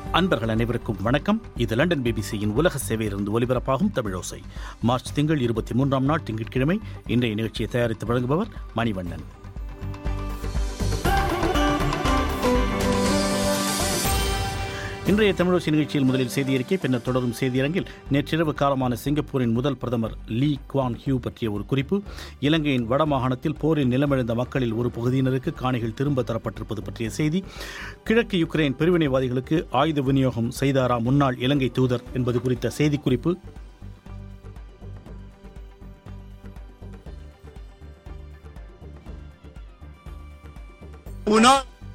அன்பர்கள் அனைவருக்கும் வணக்கம் இது லண்டன் பிபிசியின் உலக சேவையிலிருந்து ஒலிபரப்பாகும் தமிழோசை மார்ச் திங்கள் இருபத்தி மூன்றாம் நாள் திங்கட்கிழமை இன்றைய நிகழ்ச்சியை தயாரித்து வழங்குபவர் மணிவண்ணன் இன்றைய தமிழோசி நிகழ்ச்சியில் முதலில் செய்தி அறிக்கை பின்னர் தொடரும் செய்தியரங்கில் நேற்றிரவு காலமான சிங்கப்பூரின் முதல் பிரதமர் லீ குவான் ஹியூ பற்றிய ஒரு குறிப்பு இலங்கையின் வடமாகாணத்தில் போரில் நிலமிழந்த மக்களில் ஒரு பகுதியினருக்கு காணிகள் திரும்ப தரப்பட்டிருப்பது பற்றிய செய்தி கிழக்கு யுக்ரைன் பிரிவினைவாதிகளுக்கு ஆயுத விநியோகம் செய்தாரா முன்னாள் இலங்கை தூதர் என்பது குறித்த செய்திக்குறிப்பு Uno.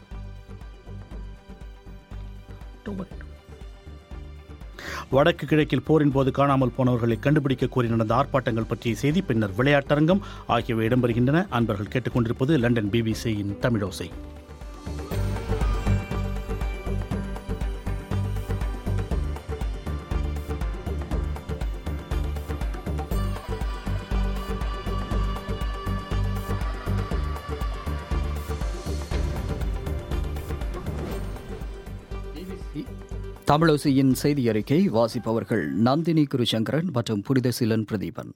வடக்கு கிழக்கில் போரின் போது காணாமல் போனவர்களை கண்டுபிடிக்க கோரி நடந்த ஆர்ப்பாட்டங்கள் பற்றிய செய்தி பின்னர் விளையாட்டரங்கம் ஆகியவை இடம்பெறுகின்றன அன்பர்கள் கேட்டுக்கொண்டிருப்பது லண்டன் பிபிசியின் தமிழோசை தமிழோசியின் செய்தி அறிக்கை வாசிப்பவர்கள் நந்தினி குருசங்கரன் மற்றும் புனிதசீலன் பிரதீபன்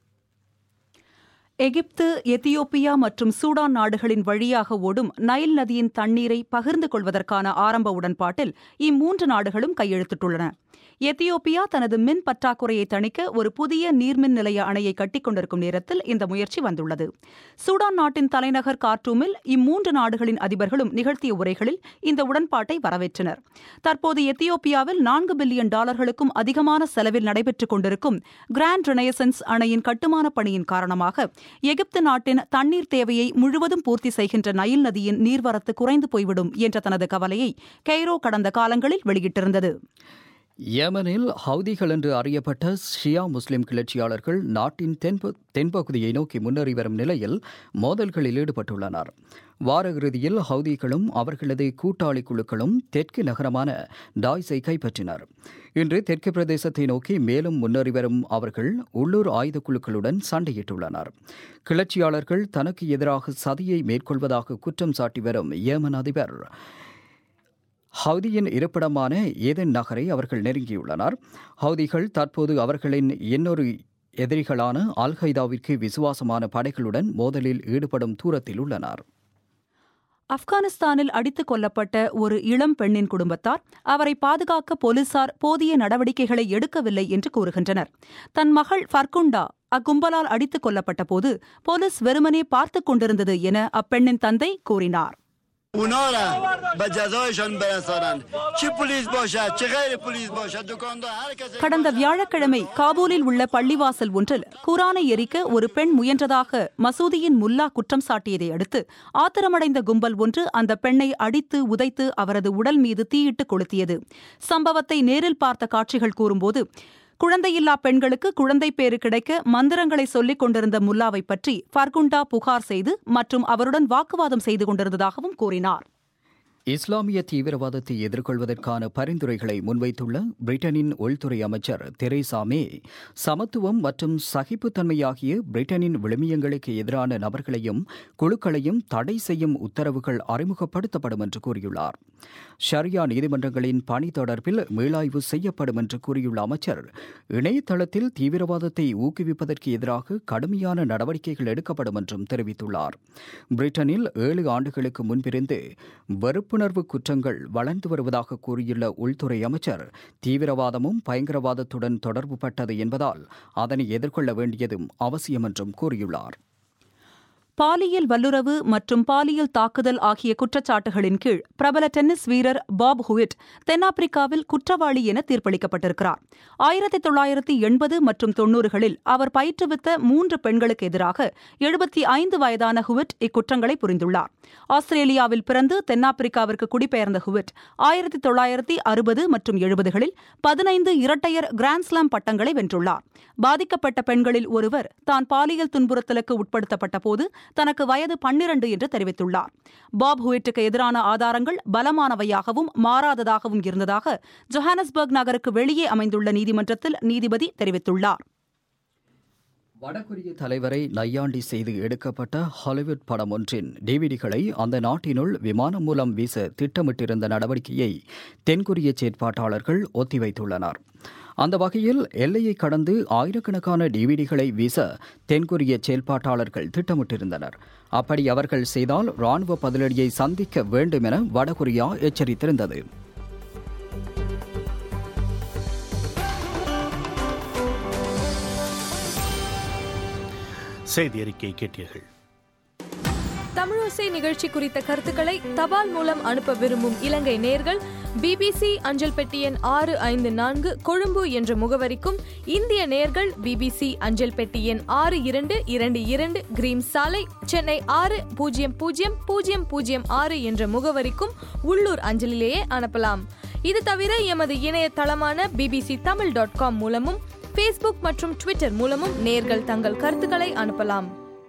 எகிப்து எத்தியோப்பியா மற்றும் சூடான் நாடுகளின் வழியாக ஓடும் நைல் நதியின் தண்ணீரை பகிர்ந்து கொள்வதற்கான ஆரம்ப உடன்பாட்டில் இம்மூன்று நாடுகளும் கையெழுத்திட்டுள்ளன எத்தியோப்பியா தனது மின் பற்றாக்குறையை தணிக்க ஒரு புதிய நீர்மின் நிலைய அணையை கட்டிக் கொண்டிருக்கும் நேரத்தில் இந்த முயற்சி வந்துள்ளது சூடான் நாட்டின் தலைநகர் கார்ட்டூமில் இம்மூன்று நாடுகளின் அதிபர்களும் நிகழ்த்திய உரைகளில் இந்த உடன்பாட்டை வரவேற்றனர் தற்போது எத்தியோப்பியாவில் நான்கு பில்லியன் டாலர்களுக்கும் அதிகமான செலவில் நடைபெற்றுக் கொண்டிருக்கும் கிராண்ட் ரெனயசன்ஸ் அணையின் கட்டுமான பணியின் காரணமாக எகிப்து நாட்டின் தண்ணீர் தேவையை முழுவதும் பூர்த்தி செய்கின்ற நைல் நதியின் நீர்வரத்து குறைந்து போய்விடும் என்ற தனது கவலையை கெய்ரோ கடந்த காலங்களில் வெளியிட்டிருந்தது யமனில் ஹவுதிகள் என்று அறியப்பட்ட ஷியா முஸ்லிம் கிளர்ச்சியாளர்கள் நாட்டின் தென்ப தென்பகுதியை நோக்கி முன்னேறி வரும் நிலையில் மோதல்களில் ஈடுபட்டுள்ளனர் வார இறுதியில் ஹவுதிகளும் அவர்களது கூட்டாளி குழுக்களும் தெற்கு நகரமான டாய்ஸை கைப்பற்றினர் இன்று தெற்கு பிரதேசத்தை நோக்கி மேலும் முன்னேறி வரும் அவர்கள் உள்ளூர் ஆயுத குழுக்களுடன் சண்டையிட்டுள்ளனர் கிளர்ச்சியாளர்கள் தனக்கு எதிராக சதியை மேற்கொள்வதாக குற்றம் சாட்டி வரும் ஏமன் அதிபர் ஹவுதியின் இருப்பிடமான ஏதென் நகரை அவர்கள் நெருங்கியுள்ளனர் ஹவுதிகள் தற்போது அவர்களின் இன்னொரு எதிரிகளான அல் ஹைதாவிற்கு விசுவாசமான படைகளுடன் மோதலில் ஈடுபடும் தூரத்தில் உள்ளனர் ஆப்கானிஸ்தானில் அடித்துக் கொல்லப்பட்ட ஒரு இளம் பெண்ணின் குடும்பத்தார் அவரை பாதுகாக்க போலீசார் போதிய நடவடிக்கைகளை எடுக்கவில்லை என்று கூறுகின்றனர் தன் மகள் ஃபர்குண்டா அக்கும்பலால் அடித்துக் கொல்லப்பட்ட போது போலீஸ் வெறுமனே பார்த்துக் கொண்டிருந்தது என அப்பெண்ணின் தந்தை கூறினார் اونا را به جزایشان برسانند چه پلیس باشد چه غیر پلیس باشد دکاندار هر کسی கடந்த வியாழக்கிழமை காபூலில் உள்ள பள்ளிவாசல் ஒன்றில் குரானை எரிக்க ஒரு பெண் முயன்றதாக மசூதியின் முல்லா குற்றம் சாட்டியதை அடுத்து ஆத்திரமடைந்த கும்பல் ஒன்று அந்த பெண்ணை அடித்து உதைத்து அவரது உடல் மீது தீயிட்டு கொளுத்தியது சம்பவத்தை நேரில் பார்த்த காட்சிகள் கூறும்போது குழந்தையில்லா பெண்களுக்கு குழந்தை பேறு கிடைக்க மந்திரங்களை சொல்லிக் கொண்டிருந்த முல்லாவை பற்றி ஃபர்குண்டா புகார் செய்து மற்றும் அவருடன் வாக்குவாதம் செய்து கொண்டிருந்ததாகவும் கூறினார் இஸ்லாமிய தீவிரவாதத்தை எதிர்கொள்வதற்கான பரிந்துரைகளை முன்வைத்துள்ள பிரிட்டனின் உள்துறை அமைச்சர் தெரேசா மே சமத்துவம் மற்றும் சகிப்புத்தன்மை ஆகிய பிரிட்டனின் விழுமியங்களுக்கு எதிரான நபர்களையும் குழுக்களையும் தடை செய்யும் உத்தரவுகள் அறிமுகப்படுத்தப்படும் என்று கூறியுள்ளார் ஷரியா நீதிமன்றங்களின் பணி தொடர்பில் மீளாய்வு செய்யப்படும் என்று கூறியுள்ள அமைச்சர் இணையதளத்தில் தீவிரவாதத்தை ஊக்குவிப்பதற்கு எதிராக கடுமையான நடவடிக்கைகள் எடுக்கப்படும் என்றும் தெரிவித்துள்ளார் பிரிட்டனில் ஏழு ஆண்டுகளுக்கு முன்பிருந்து வெறுப்புணர்வு குற்றங்கள் வளர்ந்து வருவதாக கூறியுள்ள உள்துறை அமைச்சர் தீவிரவாதமும் பயங்கரவாதத்துடன் தொடர்புபட்டது என்பதால் அதனை எதிர்கொள்ள வேண்டியதும் அவசியம் என்றும் கூறியுள்ளார் பாலியல் வல்லுறவு மற்றும் பாலியல் தாக்குதல் ஆகிய குற்றச்சாட்டுகளின் கீழ் பிரபல டென்னிஸ் வீரர் பாப் ஹுவிட் தென்னாப்பிரிக்காவில் குற்றவாளி என தீர்ப்பளிக்கப்பட்டிருக்கிறார் ஆயிரத்தி தொள்ளாயிரத்தி எண்பது மற்றும் தொன்னூறுகளில் அவர் பயிற்றுவித்த மூன்று பெண்களுக்கு எதிராக எழுபத்தி ஐந்து வயதான ஹுவிட் இக்குற்றங்களை புரிந்துள்ளார் ஆஸ்திரேலியாவில் பிறந்து தென்னாப்பிரிக்காவிற்கு குடிபெயர்ந்த ஹுவிட் ஆயிரத்தி தொள்ளாயிரத்தி அறுபது மற்றும் எழுபதுகளில் பதினைந்து இரட்டையர் கிராண்ட்ஸ்லாம் பட்டங்களை வென்றுள்ளார் பாதிக்கப்பட்ட பெண்களில் ஒருவர் தான் பாலியல் துன்புறுத்தலுக்கு உட்படுத்தப்பட்ட போது தனக்கு வயது பன்னிரண்டு என்று தெரிவித்துள்ளார் பாப் ஹுயிட்டுக்கு எதிரான ஆதாரங்கள் பலமானவையாகவும் மாறாததாகவும் இருந்ததாக ஜொஹானஸ்பர்க் நகருக்கு வெளியே அமைந்துள்ள நீதிமன்றத்தில் நீதிபதி தெரிவித்துள்ளார் வடகொரிய தலைவரை நையாண்டி செய்து எடுக்கப்பட்ட ஹாலிவுட் படம் ஒன்றின் டிவிடிகளை அந்த நாட்டினுள் விமானம் மூலம் வீச திட்டமிட்டிருந்த நடவடிக்கையை தென்கொரிய செயற்பாட்டாளர்கள் ஒத்திவைத்துள்ளனர் அந்த வகையில் எல்லையை கடந்து ஆயிரக்கணக்கான டிவிடிகளை வீச தென்கொரிய செயல்பாட்டாளர்கள் திட்டமிட்டிருந்தனர் அப்படி அவர்கள் செய்தால் ராணுவ பதிலடியை சந்திக்க வேண்டும் என வடகொரியா எச்சரித்திருந்தது செய்தி அறிக்கை கேட்டீர்கள் தமிழோசை நிகழ்ச்சி குறித்த கருத்துக்களை தபால் மூலம் அனுப்ப விரும்பும் இலங்கை நேர்கள் பிபிசி அஞ்சல் பெட்டி எண் ஆறு ஐந்து நான்கு கொழும்பு என்ற முகவரிக்கும் இந்திய நேர்கள் பிபிசி அஞ்சல் பெட்டி எண் ஆறு இரண்டு இரண்டு இரண்டு கிரீம் சாலை சென்னை ஆறு பூஜ்ஜியம் பூஜ்ஜியம் பூஜ்ஜியம் பூஜ்ஜியம் ஆறு என்ற முகவரிக்கும் உள்ளூர் அஞ்சலிலேயே அனுப்பலாம் இது தவிர எமது இணையதளமான பிபிசி தமிழ் டாட் காம் மூலமும் ஃபேஸ்புக் மற்றும் ட்விட்டர் மூலமும் நேர்கள் தங்கள் கருத்துக்களை அனுப்பலாம்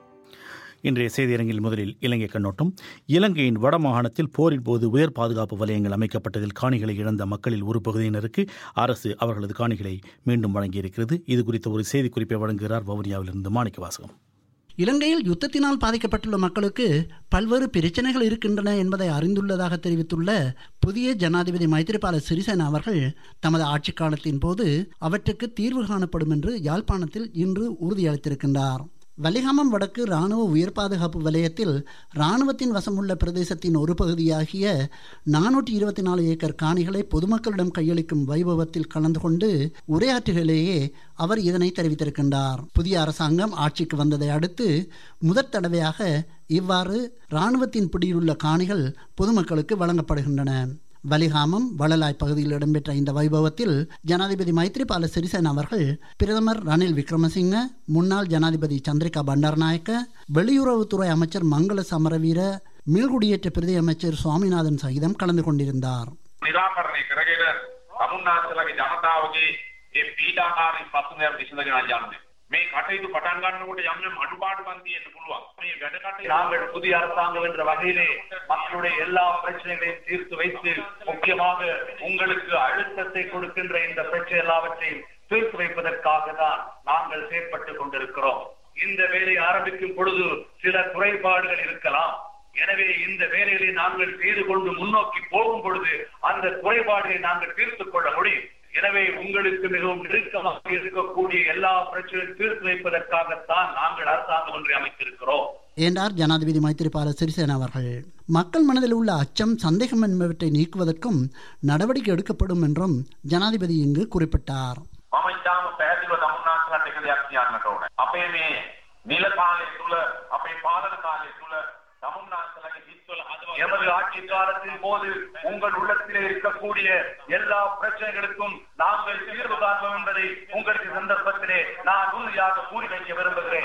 இன்றைய செய்தியரங்கில் முதலில் இலங்கை கண்ணோட்டம் இலங்கையின் வடமாகாணத்தில் போரின் போது உயர் பாதுகாப்பு வலயங்கள் அமைக்கப்பட்டதில் காணிகளை இழந்த மக்களில் ஒரு பகுதியினருக்கு அரசு அவர்களது காணிகளை மீண்டும் வழங்கியிருக்கிறது இது குறித்த ஒரு செய்திக்குறிப்பை வழங்குகிறார் வவுனியாவிலிருந்து மாணிக்க வாசகம் இலங்கையில் யுத்தத்தினால் பாதிக்கப்பட்டுள்ள மக்களுக்கு பல்வேறு பிரச்சனைகள் இருக்கின்றன என்பதை அறிந்துள்ளதாக தெரிவித்துள்ள புதிய ஜனாதிபதி மைத்திரிபால சிறிசேன அவர்கள் தமது ஆட்சி காலத்தின் போது அவற்றுக்கு தீர்வு காணப்படும் என்று யாழ்ப்பாணத்தில் இன்று உறுதியளித்திருக்கின்றார் வலிகாமம் வடக்கு இராணுவ உயர் பாதுகாப்பு வலயத்தில் இராணுவத்தின் வசமுள்ள பிரதேசத்தின் ஒரு பகுதியாகிய நானூற்றி இருபத்தி நாலு ஏக்கர் காணிகளை பொதுமக்களிடம் கையளிக்கும் வைபவத்தில் கலந்து கொண்டு உரையாற்றுகையிலேயே அவர் இதனை தெரிவித்திருக்கின்றார் புதிய அரசாங்கம் ஆட்சிக்கு வந்ததை அடுத்து முதற் தடவையாக இவ்வாறு இராணுவத்தின் பிடியிலுள்ள காணிகள் பொதுமக்களுக்கு வழங்கப்படுகின்றன வலிகாமம் வளலாய் பகுதியில் இடம்பெற்ற இந்த வைபவத்தில் ஜனாதிபதி மைத்ரிபால சிறிசேன அவர்கள் பிரதமர் ரணில் விக்ரமசிங்க முன்னாள் ஜனாதிபதி சந்திரிகா பண்டாரநாயக்க வெளியுறவுத்துறை அமைச்சர் மங்கள சமரவீர மீள்குடியேற்ற பிரதி அமைச்சர் சுவாமிநாதன் சகிதம் கலந்து கொண்டிருந்தார் නිරාකරණය කරගෙන තමුන්නාන්සලගේ ජනතාවගේ ඒ පීඩාකාරී ප්‍රශ්නයක් විසඳගෙන යන්නේ. මේ කටයුතු පටන් ගන්නකොට යම් යම් අඩුපාඩුකම් තියෙන්න පුළුවන්. මේ වැඩ කටයුතු நாங்கள் புதிய அரசாங்கம் என்ற வகையிலே மக்களுடைய எல்லா பிரச்சனைகளையும் தீர்த்து வைத்து முக்கியமாக உங்களுக்கு அழுத்தத்தை கொடுக்கின்ற இந்த பிரச்சனை எல்லாவற்றையும் தீர்த்து வைப்பதற்காக தான் நாங்கள் செயற்பட்டுக் கொண்டிருக்கிறோம் இந்த வேலை ஆரம்பிக்கும் பொழுது சில குறைபாடுகள் இருக்கலாம் எனவே இந்த வேலைகளை நாங்கள் செய்து கொண்டு முன்னோக்கி போகும் பொழுது அந்த குறைபாடுகளை நாங்கள் தீர்த்துக் கொள்ள முடியும் எனவே உங்களுக்கு மிகவும் நெருக்கமாக இருக்கக்கூடிய எல்லா பிரச்சனையும் தீர்த்து வைப்பதற்காகத்தான் நாங்கள் அரசாங்கம் ஒன்றை அமைத்திருக்கிறோம் என்றார் ஜனாதிபதி மைத்திரிபால சிறிசேன அவர்கள் மக்கள் மனதில் உள்ள அச்சம் சந்தேகம் என்பவற்றை நீக்குவதற்கும் நடவடிக்கை எடுக்கப்படும் என்றும் ஜனாதிபதி இங்கு குறிப்பிட்டார் මම ඉතාම පැහැදිලිව තමුන්නාන්සලට එක දෙයක් කියන්නට ඕනේ. අපේ මේ නිල කාලය තුල අපේ පාලන කාලය තුල තමුන්නාන්සලගේ හිත්වල හදවත எமது ஆட்சி காலத்தின் போது உங்கள் உள்ளத்திலே இருக்கக்கூடிய எல்லா பிரச்சனைகளுக்கும் நாங்கள் தீர்வு காண்போம் என்பதை உங்களுக்கு சந்தர்ப்பத்திலே நான் உறுதியாக கூறி வைக்க விரும்புகிறேன்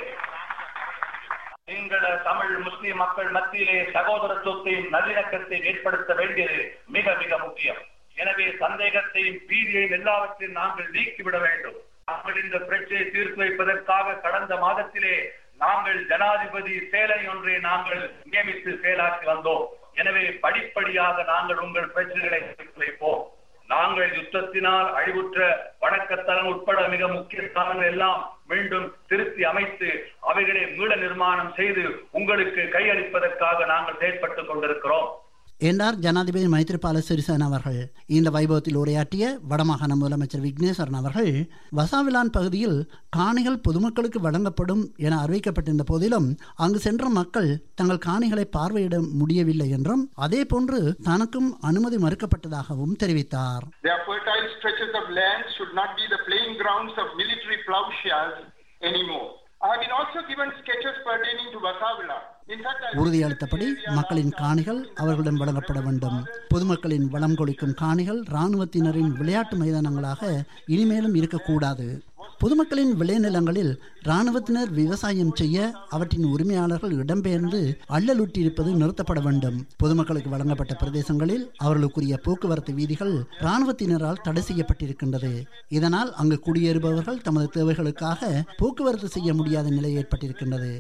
எங்கள தமிழ் முஸ்லிம் மக்கள் மத்தியிலே சகோதரத்துவத்தையும் நல்லிணக்கத்தையும் ஏற்படுத்த வேண்டியது மிக மிக முக்கியம் எனவே சந்தேகத்தையும் பீதியையும் எல்லாவற்றையும் நாங்கள் நீக்கிவிட வேண்டும் நாங்கள் இந்த பிரச்சனையை தீர்த்து வைப்பதற்காக கடந்த மாதத்திலே நாங்கள் ஜனாதிபதி சேலை ஒன்றை நாங்கள் நியமித்து செயலாற்றி வந்தோம் எனவே படிப்படியாக நாங்கள் உங்கள் பிரச்சனைகளை தீர்த்து வைப்போம் நாங்கள் யுத்தத்தினால் அழிவுற்ற வடக்கத்தலம் உட்பட மிக முக்கிய ஸ்தானங்கள் எல்லாம் மீண்டும் திருத்தி அமைத்து அவைகளை மீள நிர்மாணம் செய்து உங்களுக்கு கையளிப்பதற்காக நாங்கள் செயற்பட்டுக் கொண்டிருக்கிறோம் என்றார் ஜனாதிபதி மைத்ரிபால சிறிசேன அவர்கள் இந்த வைபவத்தில் உரையாற்றிய வடமாகாண முதலமைச்சர் விக்னேஸ்வரன் அவர்கள் வசாவிலான் பகுதியில் காணிகள் பொதுமக்களுக்கு வழங்கப்படும் என அறிவிக்கப்பட்டிருந்த போதிலும் அங்கு சென்ற மக்கள் தங்கள் காணிகளை பார்வையிட முடியவில்லை என்றும் அதே போன்று தனக்கும் அனுமதி மறுக்கப்பட்டதாகவும் தெரிவித்தார் Their fertile stretches of land should not be the playing grounds of military plowshares anymore. I have been also given sketches pertaining to Vasavila. In fact, I உறுதியளித்தபடி மக்களின் காணிகள் அவர்களிடம் வழங்கப்பட வேண்டும் பொதுமக்களின் வளம் கொளிக்கும் காணிகள் இராணுவத்தினரின் விளையாட்டு மைதானங்களாக இனிமேலும் இருக்கக்கூடாது பொதுமக்களின் விளைநிலங்களில் இராணுவத்தினர் விவசாயம் செய்ய அவற்றின் உரிமையாளர்கள் இடம்பெயர்ந்து அள்ளலுற்றிருப்பது நிறுத்தப்பட வேண்டும் பொதுமக்களுக்கு வழங்கப்பட்ட பிரதேசங்களில் அவர்களுக்குரிய போக்குவரத்து வீதிகள் இராணுவத்தினரால் தடை செய்யப்பட்டிருக்கின்றது இதனால் அங்கு குடியேறுபவர்கள் தமது தேவைகளுக்காக போக்குவரத்து செய்ய முடியாத நிலை ஏற்பட்டிருக்கின்றது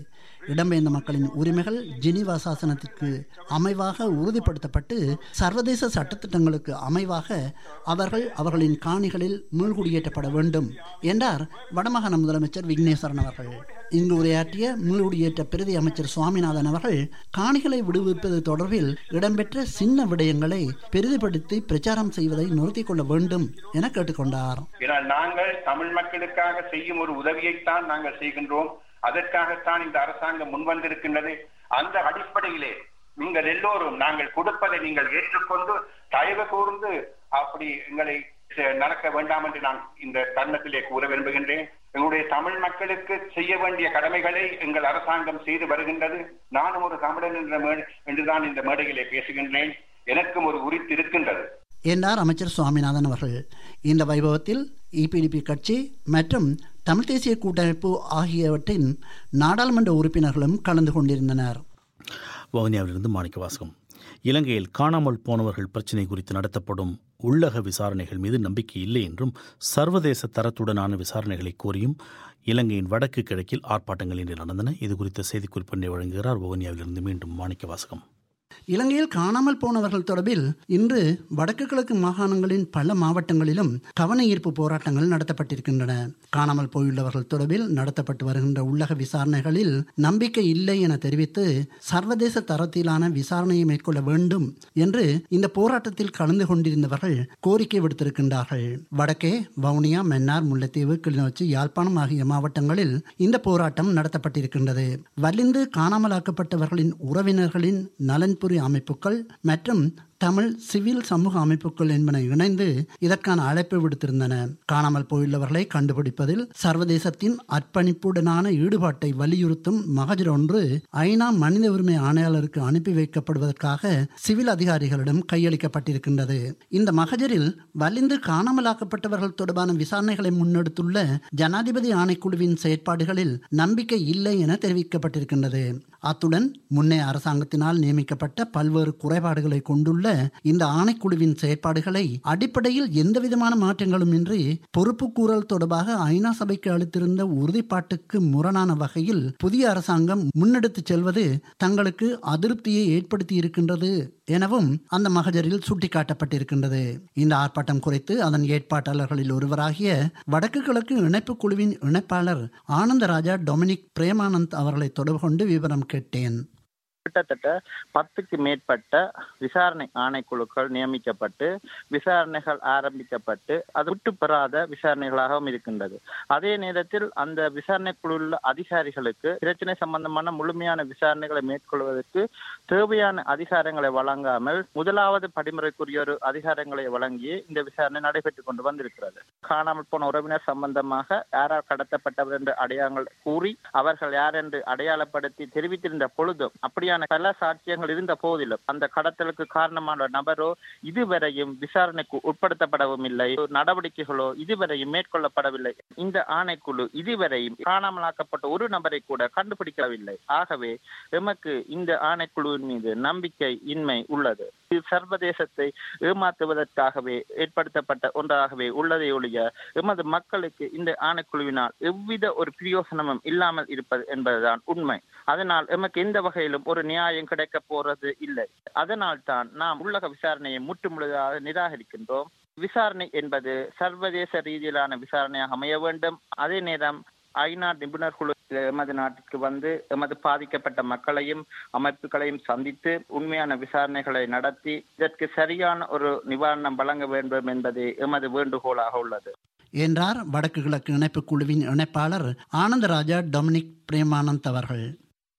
இடம்பெயர்ந்த மக்களின் உரிமைகள் ஜெனீவா சாசனத்திற்கு அமைவாக உறுதிப்படுத்தப்பட்டு சர்வதேச சட்டத்திட்டங்களுக்கு அமைவாக அவர்கள் அவர்களின் காணிகளில் மீள்குடியேற்றப்பட வேண்டும் என்றார் வடமாகாண முதலமைச்சர் விக்னேஸ்வரன் அவர்கள் இங்கு உரையாற்றிய மீள்குடியேற்ற பிரதி அமைச்சர் சுவாமிநாதன் அவர்கள் காணிகளை விடுவிப்பது தொடர்பில் இடம்பெற்ற சின்ன விடயங்களை பெரிதுபடுத்தி பிரச்சாரம் செய்வதை நிறுத்திக் கொள்ள வேண்டும் என கேட்டுக்கொண்டார் ஏன்னா நாங்கள் தமிழ் மக்களுக்காக செய்யும் ஒரு உதவியைத்தான் நாங்கள் செய்கின்றோம் அதற்காகத்தான் இந்த அரசாங்கம் முன்வந்திருக்கின்றது அந்த அடிப்படையிலே நீங்கள் எல்லோரும் நாங்கள் கொடுப்பதை நீங்கள் ஏற்றுக்கொண்டு தயவு கூர்ந்து அப்படி எங்களை ச- நடக்க வேண்டாம் என்று நான் இந்த தருணத்திலே கூற விரும்புகின்றேன் எங்களுடைய தமிழ் மக்களுக்கு செய்ய வேண்டிய கடமைகளை எங்கள் அரசாங்கம் செய்து வருகின்றது நானும் ஒரு தமிழன் என்ற மே- என்றுதான் இந்த மேடையிலே பேசுகின்றேன் எனக்கும் ஒரு உரித்து இருக்கின்றது என்றார் அமைச்சர் சுவாமிநாதன் அவர்கள் இந்த வைபவத்தில் இபிடிபி கட்சி மற்றும் தமிழ் தேசிய கூட்டமைப்பு ஆகியவற்றின் நாடாளுமன்ற உறுப்பினர்களும் கலந்து கொண்டிருந்தனர் வவுனியாவிலிருந்து மாணிக்க வாசகம் இலங்கையில் காணாமல் போனவர்கள் பிரச்சினை குறித்து நடத்தப்படும் உள்ளக விசாரணைகள் மீது நம்பிக்கை இல்லை என்றும் சர்வதேச தரத்துடனான விசாரணைகளை கோரியும் இலங்கையின் வடக்கு கிழக்கில் ஆர்ப்பாட்டங்கள் இன்று நடந்தன இது குறித்த செய்திக்குறிப்பினை வழங்குகிறார் வவுனியாவிலிருந்து மீண்டும் மாணிக்க வாசகம் இலங்கையில் காணாமல் போனவர்கள் தொடர்பில் இன்று வடக்கு கிழக்கு மாகாணங்களின் பல மாவட்டங்களிலும் கவன ஈர்ப்பு போராட்டங்கள் நடத்தப்பட்டிருக்கின்றன காணாமல் போயுள்ளவர்கள் தொடர்பில் நடத்தப்பட்டு வருகின்ற உள்ளக விசாரணைகளில் நம்பிக்கை இல்லை என தெரிவித்து சர்வதேச தரத்திலான விசாரணையை மேற்கொள்ள வேண்டும் என்று இந்த போராட்டத்தில் கலந்து கொண்டிருந்தவர்கள் கோரிக்கை விடுத்திருக்கின்றார்கள் வடக்கே வவுனியா மன்னார் முல்லைத்தீவு கிளிநொச்சி யாழ்ப்பாணம் ஆகிய மாவட்டங்களில் இந்த போராட்டம் நடத்தப்பட்டிருக்கின்றது வலிந்து காணாமலாக்கப்பட்டவர்களின் உறவினர்களின் நலன்புரி அமைப்புகள் மற்றும் தமிழ் சிவில் சமூக அமைப்புகள் என்பன இணைந்து இதற்கான அழைப்பு விடுத்திருந்தன காணாமல் போயுள்ளவர்களை கண்டுபிடிப்பதில் சர்வதேசத்தின் அர்ப்பணிப்புடனான ஈடுபாட்டை வலியுறுத்தும் மகஜர் ஒன்று ஐநா மனித உரிமை ஆணையாளருக்கு அனுப்பி வைக்கப்படுவதற்காக சிவில் அதிகாரிகளிடம் கையளிக்கப்பட்டிருக்கின்றது இந்த மகஜரில் வலிந்து காணாமலாக்கப்பட்டவர்கள் தொடர்பான விசாரணைகளை முன்னெடுத்துள்ள ஜனாதிபதி ஆணைக்குழுவின் செயற்பாடுகளில் நம்பிக்கை இல்லை என தெரிவிக்கப்பட்டிருக்கின்றது அத்துடன் முன்னே அரசாங்கத்தினால் நியமிக்கப்பட்ட பல்வேறு குறைபாடுகளை கொண்டுள்ள இந்த ஆணைக்குழுவின் செயற்பாடுகளை அடிப்படையில் எந்தவிதமான மாற்றங்களும் இன்றி பொறுப்புக்கூறல் தொடர்பாக ஐநா சபைக்கு அளித்திருந்த உறுதிப்பாட்டுக்கு முரணான வகையில் புதிய அரசாங்கம் முன்னெடுத்துச் செல்வது தங்களுக்கு அதிருப்தியை ஏற்படுத்தி இருக்கின்றது எனவும் அந்த மகஜரில் சுட்டிக்காட்டப்பட்டிருக்கின்றது இந்த ஆர்ப்பாட்டம் குறித்து அதன் ஏற்பாட்டாளர்களில் ஒருவராகிய வடக்கு கிழக்கு இணைப்பு குழுவின் இணைப்பாளர் ஆனந்தராஜா டொமினிக் பிரேமானந்த் அவர்களை தொடர்பு கொண்டு விவரம் கேட்டேன் கிட்டத்தட்ட பத்துக்கு மேற்பட்ட விசாரணை ஆணைக்குழுக்கள் நியமிக்கப்பட்டு விசாரணைகள் ஆரம்பிக்கப்பட்டு அது விட்டு பெறாத விசாரணைகளாகவும் இருக்கின்றது அதே நேரத்தில் அந்த விசாரணை குழுவில் அதிகாரிகளுக்கு பிரச்சனை சம்பந்தமான முழுமையான விசாரணைகளை மேற்கொள்வதற்கு தேவையான அதிகாரங்களை வழங்காமல் முதலாவது படிமுறைக்குரிய ஒரு அதிகாரங்களை வழங்கி இந்த விசாரணை நடைபெற்றுக் கொண்டு வந்திருக்கிறது காணாமல் போன உறவினர் சம்பந்தமாக யாரால் கடத்தப்பட்டவர் என்று அடையாளங்கள் கூறி அவர்கள் யார் என்று அடையாளப்படுத்தி தெரிவித்திருந்த பொழுதும் அப்படியான பல சாட்சியங்கள் இருந்த போதிலும் அந்த கடத்தலுக்கு காரணமான நபரோ இதுவரையும் விசாரணைக்கு உட்படுத்தப்படவும் இல்லை நடவடிக்கைகளோ இதுவரையும் மேற்கொள்ளப்படவில்லை இந்த ஆணைக்குழு இதுவரையும் காணாமலாக்கப்பட்ட ஒரு நபரை கூட கண்டுபிடிக்கவில்லை ஆகவே எமக்கு இந்த ஆணைக்குழுவின் மீது நம்பிக்கை இன்மை உள்ளது இது சர்வதேசத்தை ஏமாற்றுவதற்காகவே ஏற்படுத்தப்பட்ட ஒன்றாகவே உள்ளதை ஒழிய எமது மக்களுக்கு இந்த ஆணைக்குழுவினால் எவ்வித ஒரு பிரயோசனமும் இல்லாமல் இருப்பது என்பதுதான் உண்மை அதனால் எமக்கு எந்த வகையிலும் ஒரு நியாயம் கிடைக்க போறது இல்லை அதனால் தான் நாம் உள்ளக விசாரணையை முற்றுமுழுதாக நிராகரிக்கின்றோம் விசாரணை என்பது சர்வதேச ரீதியிலான விசாரணையாக அமைய வேண்டும் அதே நேரம் ஐநா நிபுணர் குழு எமது நாட்டிற்கு வந்து எமது பாதிக்கப்பட்ட மக்களையும் அமைப்புகளையும் சந்தித்து உண்மையான விசாரணைகளை நடத்தி இதற்கு சரியான ஒரு நிவாரணம் வழங்க வேண்டும் என்பதே எமது வேண்டுகோளாக உள்ளது என்றார் வடக்கு கிழக்கு இணைப்பு குழுவின் இணைப்பாளர் ஆனந்தராஜா டொமினிக் பிரேமானந்த் அவர்கள்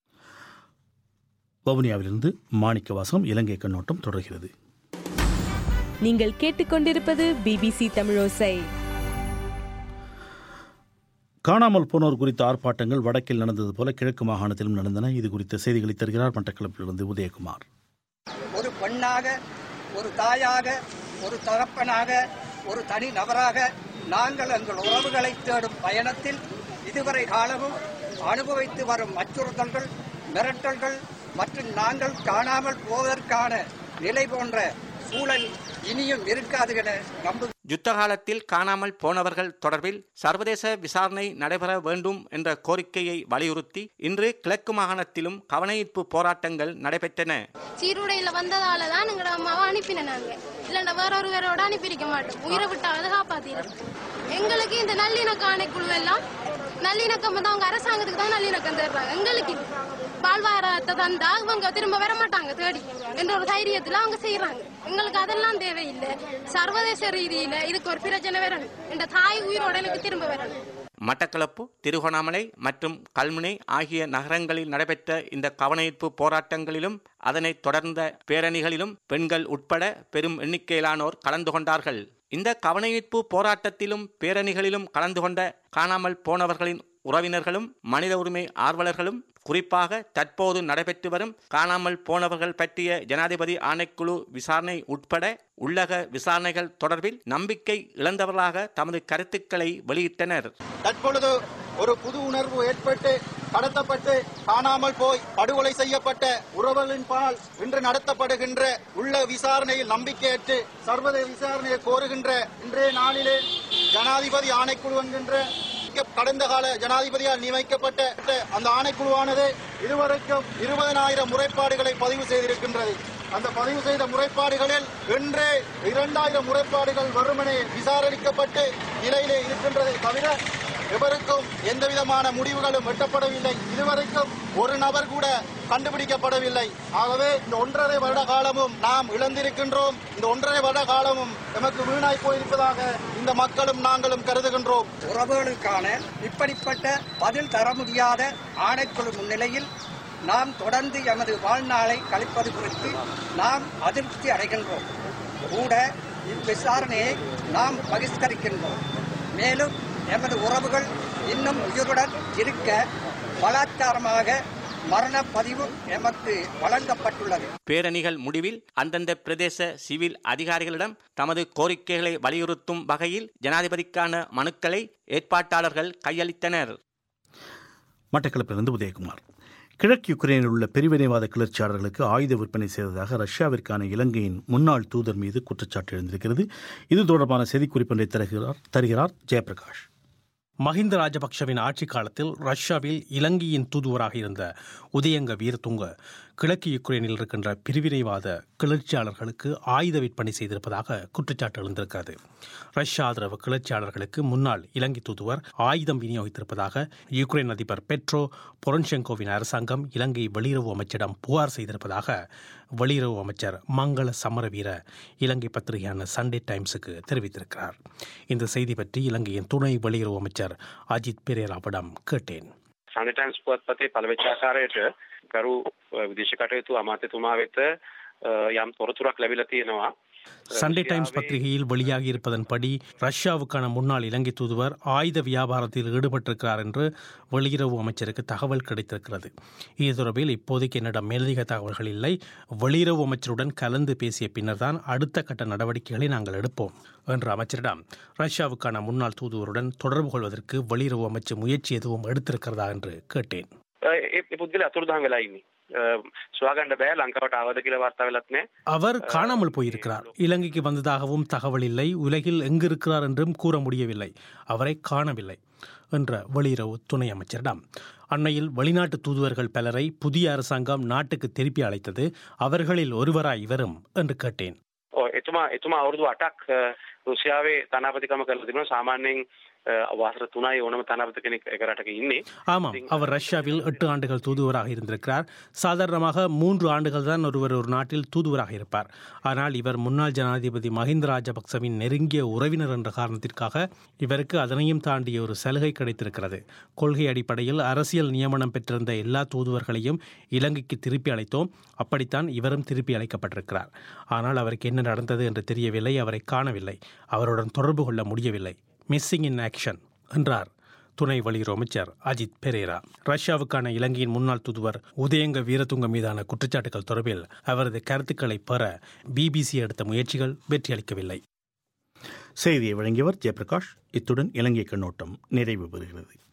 வவுனியாவிலிருந்து மாணிக்க வாசகம் இலங்கை கண்ணோட்டம் தொடர்கிறது நீங்கள் கேட்டுக்கொண்டிருப்பது பிபிசி தமிழோசை காணாமல் போனோர் குறித்த ஆர்ப்பாட்டங்கள் வடக்கில் நடந்தது போல கிழக்கு மாகாணத்திலும் நடந்தன இது குறித்த செய்திகளை தருகிறார் மட்டக்களப்பிலிருந்து உதயகுமார் ஒரு பெண்ணாக ஒரு தாயாக ஒரு தகப்பனாக ஒரு தனி நபராக நாங்கள் எங்கள் உறவுகளை தேடும் பயணத்தில் இதுவரை காலமும் அனுபவித்து வரும் அச்சுறுத்தல்கள் மிரட்டல்கள் மற்றும் நாங்கள் காணாமல் போவதற்கான நிலை போன்ற சூழல் இனியும் இருக்காது என நம்பு யுத்த காலத்தில் காணாமல் போனவர்கள் தொடர்பில் சர்வதேச விசாரணை நடைபெற வேண்டும் என்ற கோரிக்கையை வலியுறுத்தி இன்று கிழக்கு மாகாணத்திலும் கவனஈர்ப்பு போராட்டங்கள் நடைபெற்றன சீருடையில வந்ததால தான் எங்களோட அம்மாவை அனுப்பினேன் நாங்க இல்லைன்னா வேற ஒருவரோட அனுப்பியிருக்க மாட்டோம் உயிரை விட்டாவது காப்பாத்திடும் எங்களுக்கு இந்த நல்லிணக்க ஆணைக்குழு எல்லாம் நல்லிணக்கம் வந்து அவங்க அரசாங்கத்துக்கு தான் நல்லிணக்கம் தேடுறாங்க எங்களுக்கு இல்ல. வாழ்வாதாரத்தை தந்தா அவங்க திரும்ப வர மாட்டாங்க தேடி என்ற ஒரு தைரியத்துல அவங்க செய்யறாங்க எங்களுக்கு அதெல்லாம் தேவையில்லை சர்வதேச ரீதியில இதுக்கு ஒரு பிரச்சனை வரணும் என்ற தாய் உயிரோட எனக்கு திரும்ப வரணும் மட்டக்களப்பு திருகோணாமலை மற்றும் கல்முனை ஆகிய நகரங்களில் நடைபெற்ற இந்த கவனஈர்ப்பு போராட்டங்களிலும் அதனைத் தொடர்ந்த பேரணிகளிலும் பெண்கள் உட்பட பெரும் எண்ணிக்கையிலானோர் கலந்து கொண்டார்கள் இந்த கவனஈர்ப்பு போராட்டத்திலும் பேரணிகளிலும் கலந்து கொண்ட காணாமல் போனவர்களின் உறவினர்களும் மனித உரிமை ஆர்வலர்களும் குறிப்பாக தற்போது நடைபெற்று வரும் காணாமல் போனவர்கள் பற்றிய ஜனாதிபதி ஆணைக்குழு விசாரணை உட்பட உள்ளக விசாரணைகள் தொடர்பில் நம்பிக்கை இழந்தவர்களாக தமது கருத்துக்களை வெளியிட்டனர் தற்பொழுது ஒரு புது உணர்வு ஏற்பட்டு கடத்தப்பட்டு காணாமல் போய் படுகொலை செய்யப்பட்ட உறவுகளின் பால் இன்று நடத்தப்படுகின்ற உள்ள விசாரணையில் நம்பிக்கையற்று சர்வதேச விசாரணையை கோருகின்ற இன்றைய நாளிலே ஜனாதிபதி ஆணைக்குழு என்கின்ற கடந்த கால ஜனாதிபதியால் நியமிக்கப்பட்ட அந்த ஆணைக்குழுவானது இதுவரைக்கும் இருபதனாயிரம் முறைப்பாடுகளை பதிவு செய்திருக்கின்றது அந்த பதிவு செய்த முறைப்பாடுகளில் இன்றே இரண்டாயிரம் முறைப்பாடுகள் வறுமனே விசாரணிக்கப்பட்டு நிலையிலே இருக்கின்றதை தவிர எவருக்கும் எந்த விதமான முடிவுகளும் எட்டப்படவில்லை இதுவரைக்கும் ஒரு நபர் கூட கண்டுபிடிக்கப்படவில்லை ஆகவே இந்த ஒன்றரை வருட காலமும் நாம் இழந்திருக்கின்றோம் இந்த ஒன்றரை வருட காலமும் எமக்கு வீணாய் போயிருப்பதாக இந்த மக்களும் நாங்களும் கருதுகின்றோம் உறவுகளுக்கான இப்படிப்பட்ட பதில் தர முடியாத ஆணைக்குழு முன்னிலையில் நாம் தொடர்ந்து எமது வாழ்நாளை கழிப்பது குறித்து நாம் அதிருப்தி அடைகின்றோம் கூட இவ்விசாரணையை நாம் பகிஷ்கரிக்கின்றோம் மேலும் எமது உறவுகள் இன்னும் உயிருடன் இருக்க பலாத்காரமாக மரண பதிவு எமக்கு வழங்கப்பட்டுள்ளது பேரணிகள் முடிவில் அந்தந்த பிரதேச சிவில் அதிகாரிகளிடம் தமது கோரிக்கைகளை வலியுறுத்தும் வகையில் ஜனாதிபதிக்கான மனுக்களை ஏற்பாட்டாளர்கள் கையளித்தனர் மட்டக்களப்பிலிருந்து உதயகுமார் கிழக்கு யுக்ரைனில் உள்ள பிரிவினைவாத கிளர்ச்சியாளர்களுக்கு ஆயுத விற்பனை செய்ததாக ரஷ்யாவிற்கான இலங்கையின் முன்னாள் தூதர் மீது குற்றச்சாட்டு எழுந்திருக்கிறது இது தொடர்பான செய்திக்குறிப்பொன்றை தருகிறார் தருகிறார் ஜெயபிரகாஷ் மஹிந்த ராஜபக்ஷவின் ஆட்சி காலத்தில் ரஷ்யாவில் இலங்கையின் தூதுவராக இருந்த உதயங்க வீரதுங்க கிழக்கு யுக்ரைனில் இருக்கின்ற பிரிவினைவாத கிளர்ச்சியாளர்களுக்கு ஆயுத விற்பனை செய்திருப்பதாக குற்றச்சாட்டு எழுந்திருக்கிறது ரஷ்யா ஆதரவு கிளர்ச்சியாளர்களுக்கு முன்னாள் இலங்கை தூதுவர் ஆயுதம் விநியோகித்திருப்பதாக யுக்ரைன் அதிபர் பெட்ரோ பொரன்ஷெங்கோவின் அரசாங்கம் இலங்கை வெளியுறவு அமைச்சிடம் புகார் செய்திருப்பதாக வெளியுறவு அமைச்சர் மங்கள சமரவீர இலங்கை பத்திரிகையான சண்டே டைம்ஸுக்கு தெரிவித்திருக்கிறார் இந்த செய்தி பற்றி இலங்கையின் துணை வெளியுறவு அமைச்சர் அஜித் பெரேராவிடம் கேட்டேன் සඳ ටයිම්ස් පුවත්පතේ පළවෙච්ච ආකාරයට ගරු විදේශ කටයුතු අමාත්‍යතුමා වෙත අ, යම් තොරතුරක් ලැබිලා තියෙනවා. சண்டே டைம்ஸ் பத்திரிகையில் வெளியாகி இருப்பதன்படி ரஷ்யாவுக்கான முன்னாள் இலங்கை தூதுவர் ஆயுத வியாபாரத்தில் ஈடுபட்டிருக்கிறார் என்று வெளியுறவு அமைச்சருக்கு தகவல் கிடைத்திருக்கிறது இது தொடர்பில் இப்போதைக்கு என்னிடம் மேலதிக தகவல்கள் இல்லை வெளியுறவு அமைச்சருடன் கலந்து பேசிய பின்னர்தான் அடுத்த கட்ட நடவடிக்கைகளை நாங்கள் எடுப்போம் என்று அமைச்சரிடம் ரஷ்யாவுக்கான முன்னாள் தூதுவருடன் தொடர்பு கொள்வதற்கு வெளியுறவு அமைச்சு முயற்சி எதுவும் எடுத்திருக்கிறதா என்று கேட்டேன் අ, ඒ ඒ පුද්ගලයා අතුරුදහන් වෙලා ඉන්නේ. අ, සොයාගන්න බෑ ලංකාවට ආවද කියලා වාර්තා වෙලත් නැහැ. அவர் காணாமல் போயிருக்கிறார் இலங்கைக்கு வந்ததாகவும் தகவல் இல்லை உலகில் எங்கு இருக்கிறார் என்றும் கூற முடியவில்லை அவரை காணவில்லை என்ற வெளியுறவு துணை அமைச்சரிடம் அண்மையில் வெளிநாட்டு தூதுவர்கள் பலரை புதிய அரசாங்கம் நாட்டுக்கு திருப்பி அழைத்தது அவர்களில் ஒருவராய் இவரும் என்று கேட்டேன் ඔව් එතුමා එතුමා අවුරුදු 8ක් අ, රුසියාවේ තනාපතිකම කරලා තිබුණා. සාමාන්‍යයෙන් අ, වසර 3යි ඕනම තනාපති කෙනෙක් එක රටක ඉන්නේ. ஆமாம் அவர் ரஷ்யாவில் எட்டு ஆண்டுகள் தூதுவராக இருந்திருக்கிறார் சாதாரணமாக மூன்று ஆண்டுகள் தான் ஒருவர் ஒரு நாட்டில் தூதுவராக இருப்பார் ஆனால் இவர் முன்னாள் ஜனாதிபதி மஹிந்த ராஜபக்சவின் நெருங்கிய உறவினர் என்ற காரணத்திற்காக இவருக்கு அதனையும் தாண்டிய ஒரு சலுகை கிடைத்திருக்கிறது கொள்கை அடிப்படையில் அரசியல் நியமனம் பெற்றிருந்த எல்லா தூதுவர்களையும் இலங்கைக்கு திருப்பி அழைத்தோம் அப்படித்தான் இவரும் திருப்பி அழைக்கப்பட்டிருக்கிறார் ஆனால் அவருக்கு என்ன நடந்தது என்று தெரியவில்லை அவரை காணவில்லை அவருடன் தொடர்பு கொள்ள முடியவில்லை மிஸ்ஸிங் இன் ஆக்ஷன் என்றார் துணை வெளியுறவு அமைச்சர் அஜித் பெரேரா ரஷ்யாவுக்கான இலங்கையின் முன்னாள் தூதுவர் உதயங்க வீரதுங்க மீதான குற்றச்சாட்டுகள் தொடர்பில் அவரது கருத்துக்களை பெற பிபிசி எடுத்த முயற்சிகள் வெற்றியளிக்கவில்லை செய்தியை வழங்கியவர் ஜெயபிரகாஷ் இத்துடன் இலங்கை கண்ணோட்டம் நிறைவு பெறுகிறது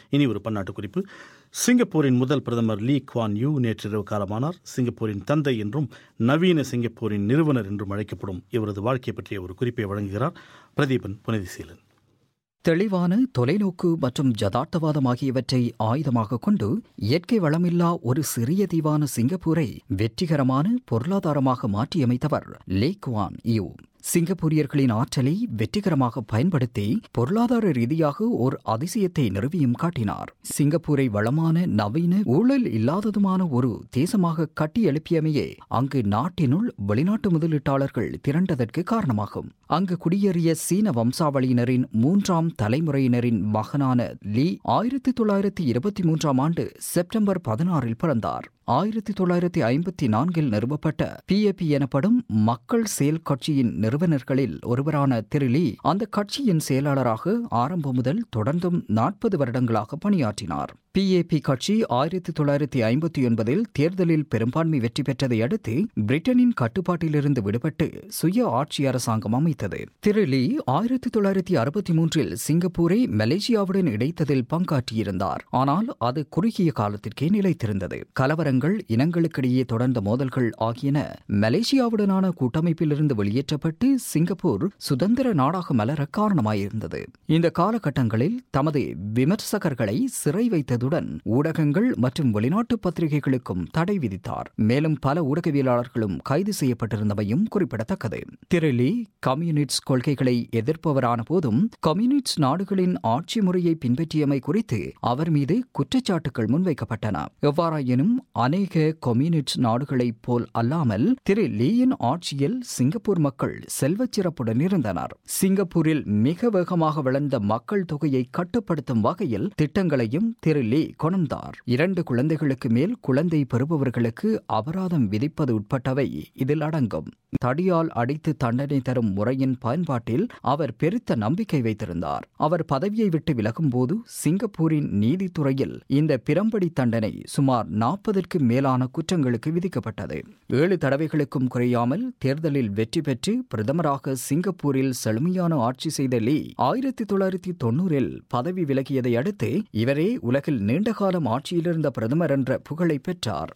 இனி ஒரு பன்னாட்டு குறிப்பு சிங்கப்பூரின் முதல் பிரதமர் லீ குவான் யூ நேற்றிரவு காலமானார் சிங்கப்பூரின் தந்தை என்றும் நவீன சிங்கப்பூரின் நிறுவனர் என்றும் அழைக்கப்படும் இவரது வாழ்க்கை பற்றிய ஒரு குறிப்பை வழங்குகிறார் பிரதீபன் புனிதிசீலன் தெளிவான தொலைநோக்கு மற்றும் ஜதார்த்தவாதம் ஆகியவற்றை ஆயுதமாக கொண்டு இயற்கை வளமில்லா ஒரு சிறிய தீவான சிங்கப்பூரை வெற்றிகரமான பொருளாதாரமாக மாற்றியமைத்தவர் லே குவான் யூ சிங்கப்பூரியர்களின் ஆற்றலை வெற்றிகரமாக பயன்படுத்தி பொருளாதார ரீதியாக ஓர் அதிசயத்தை நிறுவியும் காட்டினார் சிங்கப்பூரை வளமான நவீன ஊழல் இல்லாததுமான ஒரு தேசமாக கட்டி எழுப்பியமையே அங்கு நாட்டினுள் வெளிநாட்டு முதலீட்டாளர்கள் திரண்டதற்கு காரணமாகும் அங்கு குடியேறிய சீன வம்சாவளியினரின் மூன்றாம் தலைமுறையினரின் மகனான லீ ஆயிரத்தி தொள்ளாயிரத்தி இருபத்தி மூன்றாம் ஆண்டு செப்டம்பர் பதினாறில் பிறந்தார் ஆயிரத்தி தொள்ளாயிரத்தி ஐம்பத்தி நான்கில் நிறுவப்பட்ட பிஏபி எனப்படும் மக்கள் செயல் கட்சியின் நிறுவனர்களில் ஒருவரான திரு லீ அந்த கட்சியின் செயலாளராக ஆரம்பம் முதல் தொடர்ந்தும் நாற்பது வருடங்களாக பணியாற்றினார் பிஏபி கட்சி ஆயிரத்தி தொள்ளாயிரத்தி ஐம்பத்தி ஒன்பதில் தேர்தலில் பெரும்பான்மை வெற்றி பெற்றதை அடுத்து பிரிட்டனின் கட்டுப்பாட்டிலிருந்து விடுபட்டு சுய ஆட்சி அரசாங்கம் அமைத்தது திரு லீ ஆயிரத்தி தொள்ளாயிரத்தி அறுபத்தி மூன்றில் சிங்கப்பூரை மலேசியாவுடன் இணைத்ததில் பங்காற்றியிருந்தார் ஆனால் அது குறுகிய காலத்திற்கே நிலைத்திருந்தது கலவரங்கள் இனங்களுக்கிடையே தொடர்ந்த மோதல்கள் ஆகியன மலேசியாவுடனான கூட்டமைப்பிலிருந்து வெளியேற்றப்பட்டு சிங்கப்பூர் சுதந்திர நாடாக மலர காரணமாயிருந்தது இந்த காலகட்டங்களில் தமது விமர்சகர்களை சிறை வைத்ததுடன் ஊடகங்கள் மற்றும் வெளிநாட்டு பத்திரிகைகளுக்கும் தடை விதித்தார் மேலும் பல ஊடகவியலாளர்களும் கைது செய்யப்பட்டிருந்தமையும் குறிப்பிடத்தக்கது திரு லீ கம்யூனிஸ்ட் கொள்கைகளை எதிர்ப்பவரான போதும் கம்யூனிஸ்ட் நாடுகளின் ஆட்சி முறையை பின்பற்றியமை குறித்து அவர் மீது குற்றச்சாட்டுகள் முன்வைக்கப்பட்டன எவ்வாறாயினும் அநேக கம்யூனிஸ்ட் நாடுகளைப் போல் அல்லாமல் திரு லீயின் ஆட்சியில் சிங்கப்பூர் மக்கள் செல்வச் சிறப்புடன் இருந்தனர் சிங்கப்பூரில் மிக வேகமாக வளர்ந்த மக்கள் தொகையை கட்டுப்படுத்தும் வகையில் திட்டங்களையும் திரு லீ கொணர்ந்தார் இரண்டு குழந்தைகளுக்கு மேல் குழந்தை பெறுபவர்களுக்கு அபராதம் விதிப்பது உட்பட்டவை இதில் அடங்கும் தடியால் அடித்து தண்டனை தரும் முறையின் பயன்பாட்டில் அவர் பெருத்த நம்பிக்கை வைத்திருந்தார் அவர் பதவியை விட்டு விலகும்போது சிங்கப்பூரின் நீதித்துறையில் இந்த பிரம்படி தண்டனை சுமார் நாற்பதற்கு மேலான குற்றங்களுக்கு விதிக்கப்பட்டது ஏழு தடவைகளுக்கும் குறையாமல் தேர்தலில் வெற்றி பெற்று பிரதமராக சிங்கப்பூரில் செழுமையான ஆட்சி செய்த லீ ஆயிரத்தி தொள்ளாயிரத்தி தொன்னூறில் பதவி விலகியதை அடுத்து இவரே உலகில் நீண்டகாலம் ஆட்சியிலிருந்த பிரதமர் என்ற புகழை பெற்றார்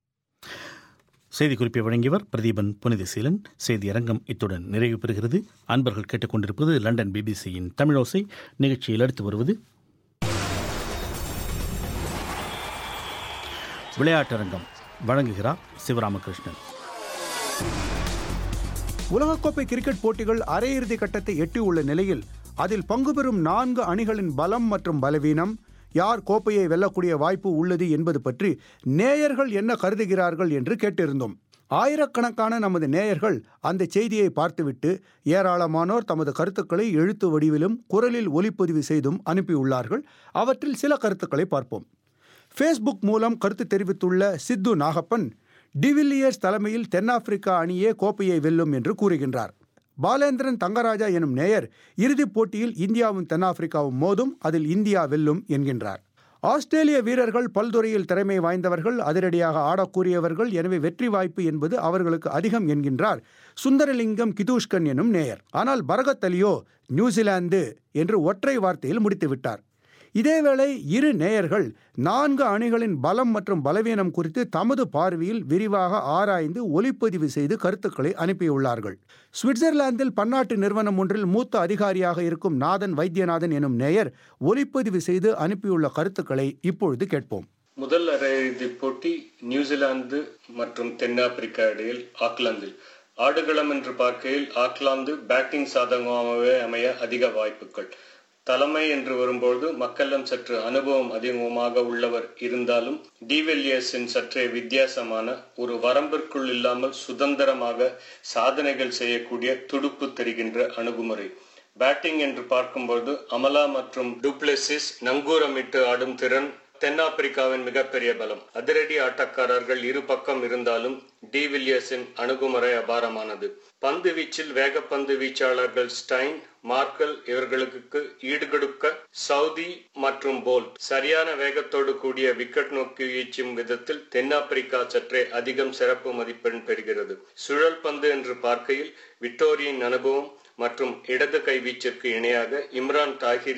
செய்திக்குறிப்பை வழங்கியவர் பிரதீபன் புனிதசீலன் செய்தி அரங்கம் இத்துடன் நிறைவு பெறுகிறது அன்பர்கள் கேட்டுக்கொண்டிருப்பது லண்டன் பிபிசியின் தமிழோசை நிகழ்ச்சியில் அடுத்து வருவது விளையாட்டரங்கம் வழங்குகிறார் சிவராமகிருஷ்ணன் உலகக்கோப்பை கிரிக்கெட் போட்டிகள் அரையிறுதி கட்டத்தை எட்டியுள்ள நிலையில் அதில் பங்கு பெறும் நான்கு அணிகளின் பலம் மற்றும் பலவீனம் யார் கோப்பையை வெல்லக்கூடிய வாய்ப்பு உள்ளது என்பது பற்றி நேயர்கள் என்ன கருதுகிறார்கள் என்று கேட்டிருந்தோம் ஆயிரக்கணக்கான நமது நேயர்கள் அந்த செய்தியை பார்த்துவிட்டு ஏராளமானோர் தமது கருத்துக்களை எழுத்து வடிவிலும் குரலில் ஒலிப்பதிவு செய்தும் அனுப்பியுள்ளார்கள் அவற்றில் சில கருத்துக்களை பார்ப்போம் ஃபேஸ்புக் மூலம் கருத்து தெரிவித்துள்ள சித்து நாகப்பன் டிவில்லியர்ஸ் தலைமையில் தென்னாப்பிரிக்கா அணியே கோப்பையை வெல்லும் என்று கூறுகின்றார் பாலேந்திரன் தங்கராஜா எனும் நேயர் இறுதிப் போட்டியில் இந்தியாவும் தென்னாப்பிரிக்காவும் மோதும் அதில் இந்தியா வெல்லும் என்கின்றார் ஆஸ்திரேலிய வீரர்கள் பல்துறையில் திறமை வாய்ந்தவர்கள் அதிரடியாக ஆடக்கூடியவர்கள் எனவே வெற்றி வாய்ப்பு என்பது அவர்களுக்கு அதிகம் என்கின்றார் சுந்தரலிங்கம் கிதூஷ்கன் எனும் நேயர் ஆனால் பரகத் அலியோ நியூசிலாந்து என்று ஒற்றை வார்த்தையில் முடித்துவிட்டார் இதேவேளை இரு நேயர்கள் நான்கு அணிகளின் பலம் மற்றும் பலவீனம் குறித்து தமது பார்வையில் விரிவாக ஆராய்ந்து ஒலிப்பதிவு செய்து கருத்துக்களை அனுப்பியுள்ளார்கள் சுவிட்சர்லாந்தில் பன்னாட்டு நிறுவனம் ஒன்றில் மூத்த அதிகாரியாக இருக்கும் நாதன் வைத்தியநாதன் எனும் நேயர் ஒலிப்பதிவு செய்து அனுப்பியுள்ள கருத்துக்களை இப்பொழுது கேட்போம் முதல் அரையிறுதிப் போட்டி நியூசிலாந்து மற்றும் தென்னாப்பிரிக்கா இடையில் ஆக்லாந்தில் ஆடுகளம் என்று பார்க்கையில் ஆக்லாந்து பேட்டிங் சாதகமாகவே அமைய அதிக வாய்ப்புகள் தலைமை என்று வரும்போது மக்களிடம் சற்று அனுபவம் அதிகமாக உள்ளவர் இருந்தாலும் டிவெல்லியர்ஸின் சற்றே வித்தியாசமான ஒரு வரம்பிற்குள் இல்லாமல் சுதந்திரமாக சாதனைகள் செய்யக்கூடிய துடுப்பு தெரிகின்ற அணுகுமுறை பேட்டிங் என்று பார்க்கும்போது அமலா மற்றும் டுப்ளெசிஸ் நங்கூரமிட்டு ஆடும் திறன் தென்னாப்பிரிக்காவின் மிகப்பெரிய பலம் அதிரடி ஆட்டக்காரர்கள் இரு பக்கம் இருந்தாலும் டிவில்லியர்ஸின் அணுகுமுறை அபாரமானது பந்து வீச்சில் வேகப்பந்து வீச்சாளர்கள் ஸ்டைன் மார்க்கல் இவர்களுக்கு ஈடுகொடுக்க சவுதி மற்றும் போல் சரியான வேகத்தோடு கூடிய விக்கெட் நோக்கி வீச்சும் விதத்தில் தென்னாப்பிரிக்கா சற்றே அதிகம் சிறப்பு மதிப்பெண் பெறுகிறது சுழல் பந்து என்று பார்க்கையில் விக்டோரியின் அனுபவம் மற்றும் இடது கை வீச்சிற்கு இணையாக இம்ரான் தாகிரின்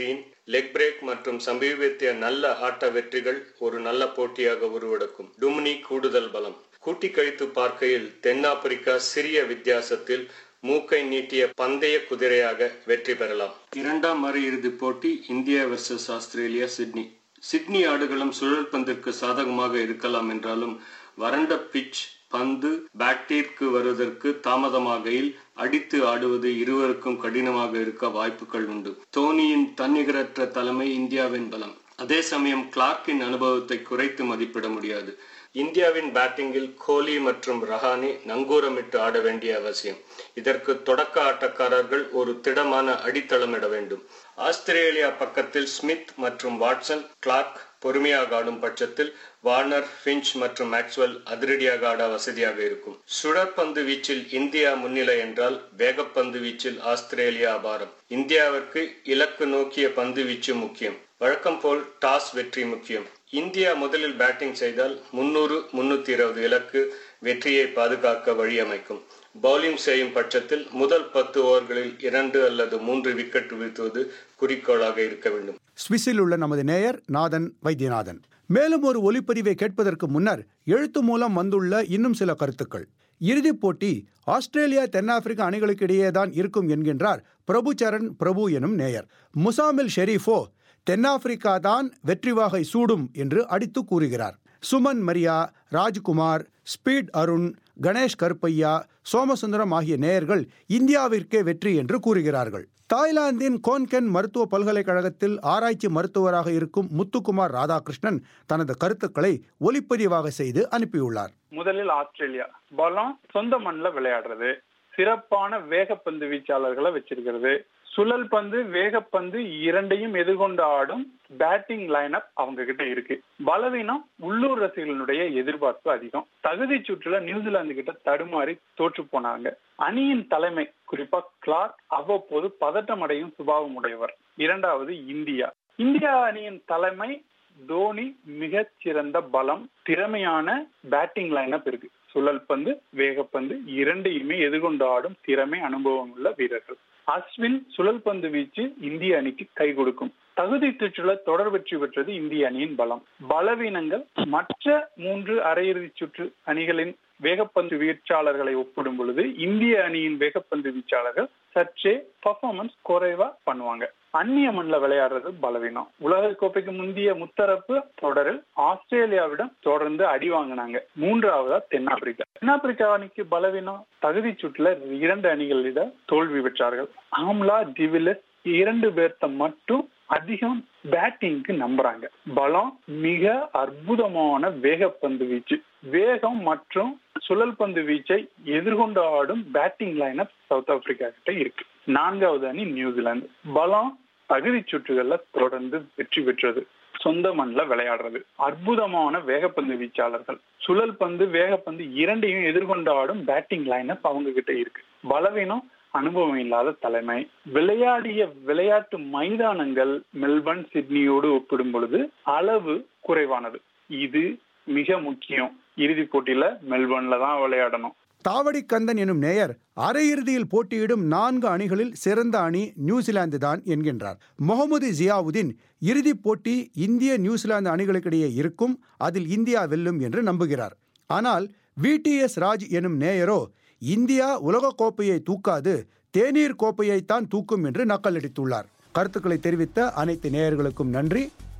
லெக் பிரேக் மற்றும் சமீபத்திய நல்ல ஆட்ட வெற்றிகள் ஒரு நல்ல போட்டியாக உருவெடுக்கும் டுமினி கூடுதல் பலம் கூட்டி கழித்து பார்க்கையில் தென்னாப்பிரிக்கா சிறிய வித்தியாசத்தில் மூக்கை நீட்டிய பந்தய குதிரையாக வெற்றி பெறலாம் இரண்டாம் அரையிறுதிப் போட்டி India versus Australia Sydney Sydney ஆடுகளம் சுழல் பந்திற்கு சாதகமாக இருக்கலாம் என்றாலும் வறண்ட பிட்ச் பந்து பேட்டிற்கு வருவதற்கு தாமதமாகையில் அடித்து ஆடுவது இருவருக்கும் கடினமாக இருக்க வாய்ப்புகள் உண்டு தோனியின் தன்னிகரற்ற தலைமை இந்தியாவின் பலம் அதே சமயம் கிளார்க்கின் அனுபவத்தை குறைத்து மதிப்பிட முடியாது இந்தியாவின் பேட்டிங்கில் கோலி மற்றும் ரஹானே நங்கூரமிட்டு ஆட வேண்டிய அவசியம் இதற்கு தொடக்க ஆட்டக்காரர்கள் ஒரு திடமான அடித்தளமிட வேண்டும் ஆஸ்திரேலியா பக்கத்தில் ஸ்மித் மற்றும் வாட்சன் கிளார்க் பொறுமையாக ஆடும் பட்சத்தில் வார்னர் ஃபின்ச் மற்றும் மேக்ஸ்வெல் அதிரடியாக ஆட வசதியாக இருக்கும் சுழற்பந்து வீச்சில் இந்தியா முன்னிலை என்றால் வேகப்பந்து வீச்சில் ஆஸ்திரேலியா அபாரம் இந்தியாவிற்கு இலக்கு நோக்கிய பந்து வீச்சு முக்கியம் வழக்கம் போல் டாஸ் வெற்றி முக்கியம் இந்தியா முதலில் பேட்டிங் செய்தால் முன்னூறு முன்னூத்தி இருபது இலக்கு வெற்றியை பாதுகாக்க வழியமைக்கும் பவுலிங் செய்யும் பட்சத்தில் முதல் பத்து ஓவர்களில் இரண்டு அல்லது மூன்று விக்கெட் வீழ்த்துவது குறிக்கோளாக இருக்க வேண்டும் சுவிஸில் உள்ள நமது நேயர் நாதன் வைத்தியநாதன் மேலும் ஒரு ஒலிப்பதிவை கேட்பதற்கு முன்னர் எழுத்து மூலம் வந்துள்ள இன்னும் சில கருத்துக்கள் இறுதிப் போட்டி ஆஸ்திரேலியா தென்னாப்பிரிக்க அணிகளுக்கு இடையேதான் இருக்கும் என்கின்றார் பிரபுச்சரண் பிரபு எனும் நேயர் முசாமில் ஷெரீஃபோ தென்னாப்பிரிக்கா தான் வெற்றி வாகை சூடும் என்று அடித்து கூறுகிறார் சுமன் மரியா ராஜ்குமார் ஸ்பீட் அருண் கணேஷ் கருப்பையா சோமசுந்தரம் ஆகிய நேயர்கள் இந்தியாவிற்கே வெற்றி என்று கூறுகிறார்கள் தாய்லாந்தின் கோன்கென் மருத்துவ பல்கலைக்கழகத்தில் ஆராய்ச்சி மருத்துவராக இருக்கும் முத்துக்குமார் ராதாகிருஷ்ணன் தனது கருத்துக்களை ஒலிப்பதிவாக செய்து அனுப்பியுள்ளார் முதலில் ஆஸ்திரேலியா பலம் சொந்த மண்ணில் விளையாடுறது சிறப்பான வேகப்பந்து வீச்சாளர்களை வச்சிருக்கிறது சுழல் பந்து வேகப்பந்து இரண்டையும் எதிர்கொண்டு ஆடும் பேட்டிங் லைனப் அவங்க கிட்ட இருக்கு பலவீனம் உள்ளூர் ரசிகர்களுடைய எதிர்பார்ப்பு அதிகம் தகுதி சுற்றுல நியூசிலாந்து கிட்ட தடுமாறி தோற்று போனாங்க அணியின் தலைமை குறிப்பா கிளார்க் அவ்வப்போது பதட்டம் அடையும் சுபாவம் உடையவர் இரண்டாவது இந்தியா இந்தியா அணியின் தலைமை தோனி மிகச் சிறந்த பலம் திறமையான பேட்டிங் லைனப் இருக்கு சுழல் பந்து வேகப்பந்து இரண்டையுமே எதிர்கொண்டு ஆடும் திறமை அனுபவம் உள்ள வீரர்கள் அஸ்வின் சுழல் பந்து வீச்சு இந்திய அணிக்கு கை கொடுக்கும் தகுதி சுற்றுல தொடர் வெற்றி பெற்றது இந்திய அணியின் பலம் பலவீனங்கள் மற்ற மூன்று அரையிறுதி சுற்று அணிகளின் வேகப்பந்து வீச்சாளர்களை ஒப்பிடும் பொழுது இந்திய அணியின் வேகப்பந்து வீச்சாளர்கள் சற்றே பர்ஃபார்மன்ஸ் குறைவா பண்ணுவாங்க அந்நிய மண்ணில் விளையாடுறது பலவீனம் உலக கோப்பைக்கு முந்தைய முத்தரப்பு தொடரில் ஆஸ்திரேலியாவிடம் தொடர்ந்து அடி வாங்கினாங்க மூன்றாவதா தென்னாப்பிரிக்கா தென்னாப்பிரிக்கா அணிக்கு பலவீனம் தகுதி சுற்றுல இரண்டு அணிகளிடம் தோல்வி பெற்றார்கள் ஆம்லா டிவிலஸ் இரண்டு பேர்த்த மட்டும் அதிகம் பேட்டிங்க்கு நம்புறாங்க பலம் மிக அற்புதமான வேகப்பந்து வீச்சு வேகம் மற்றும் சுழல் பந்து வீச்சை எதிர்கொண்டு ஆடும் பேட்டிங் லைனப் சவுத் ஆப்பிரிக்கா கிட்ட இருக்கு நான்காவது அணி நியூசிலாந்து பலம் தகுதி சுற்றுகள்ல தொடர்ந்து வெற்றி பெற்றது சொந்த மண்ணில் விளையாடுறது அற்புதமான வேகப்பந்து வீச்சாளர்கள் சுழல் பந்து வேகப்பந்து இரண்டையும் எதிர்கொண்டு ஆடும் பேட்டிங் லைனப் அவங்க கிட்ட இருக்கு பலவீனம் அனுபவம் இல்லாத தலைமை விளையாடிய விளையாட்டு மைதானங்கள் மெல்பர்ன் சிட்னியோடு ஒப்பிடும் பொழுது அளவு குறைவானது இது மிக முக்கியம் இறுதிப் போட்டியில மெல்பர்ன்ல தான் விளையாடணும் தாவடி கந்தன் எனும் நேயர் அரையிறுதியில் போட்டியிடும் நான்கு அணிகளில் சிறந்த அணி நியூசிலாந்து தான் என்கின்றார் முகமது ஜியாவுதீன் இறுதிப் போட்டி இந்திய நியூசிலாந்து அணிகளுக்கிடையே இருக்கும் அதில் இந்தியா வெல்லும் என்று நம்புகிறார் ஆனால் விடிஎஸ் ராஜ் எனும் நேயரோ இந்தியா உலகக்கோப்பையை தூக்காது தேநீர் கோப்பையைத்தான் தூக்கும் என்று நக்கலடித்துள்ளார் கருத்துக்களை தெரிவித்த அனைத்து நேயர்களுக்கும் நன்றி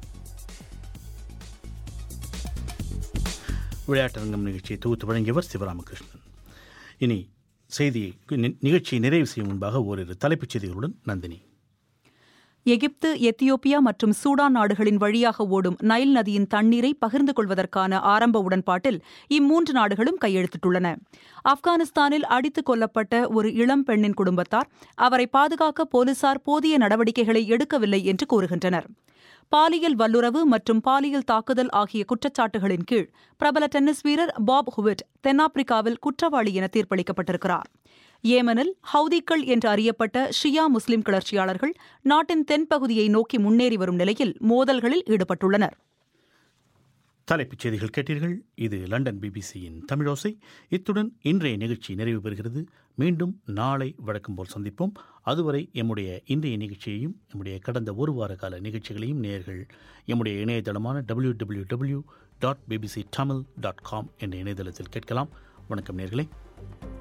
விளையாட்டரங்கம் நிகழ்ச்சியை தொகுத்து வழங்கியவர் சிவராமகிருஷ்ணன் இனி செய்தியை நி- நிகழ்ச்சியை நிறைவு செய்யும் முன்பாக ஓரிரு தலைப்புச் செய்திகளுடன் நந்தினி எகிப்து எத்தியோப்பியா மற்றும் சூடான் நாடுகளின் வழியாக ஓடும் நைல் நதியின் தண்ணீரை பகிர்ந்து கொள்வதற்கான ஆரம்ப உடன்பாட்டில் இம்மூன்று நாடுகளும் கையெழுத்திட்டுள்ளன ஆப்கானிஸ்தானில் அடித்துக் கொல்லப்பட்ட ஒரு இளம் பெண்ணின் குடும்பத்தார் அவரை பாதுகாக்க போலீசார் போதிய நடவடிக்கைகளை எடுக்கவில்லை என்று கூறுகின்றனர் பாலியல் வல்லுறவு மற்றும் பாலியல் தாக்குதல் ஆகிய குற்றச்சாட்டுகளின் கீழ் பிரபல டென்னிஸ் வீரர் பாப் ஹுவிட் தென்னாப்பிரிக்காவில் குற்றவாளி என தீர்ப்பளிக்கப்பட்டிருக்கிறார் ஏமனில் ஹவுதிக்கள் என்று அறியப்பட்ட ஷியா முஸ்லிம் கிளர்ச்சியாளர்கள் நாட்டின் தென்பகுதியை நோக்கி முன்னேறி வரும் நிலையில் மோதல்களில் ஈடுபட்டுள்ளனர் தலைப்புச் செய்திகள் கேட்டீர்கள் இது லண்டன் பிபிசியின் தமிழோசை இத்துடன் இன்றைய நிகழ்ச்சி நிறைவு பெறுகிறது மீண்டும் நாளை வழக்கம் போல் சந்திப்போம் அதுவரை எம்முடைய இன்றைய நிகழ்ச்சியையும் எம்முடைய கடந்த ஒரு வார கால நிகழ்ச்சிகளையும் நேர்கள் எம்முடைய இணையதளமான W W W dot BBC Tamil dot com என்ற இணையதளத்தில் கேட்கலாம் வணக்கம் நேர்களே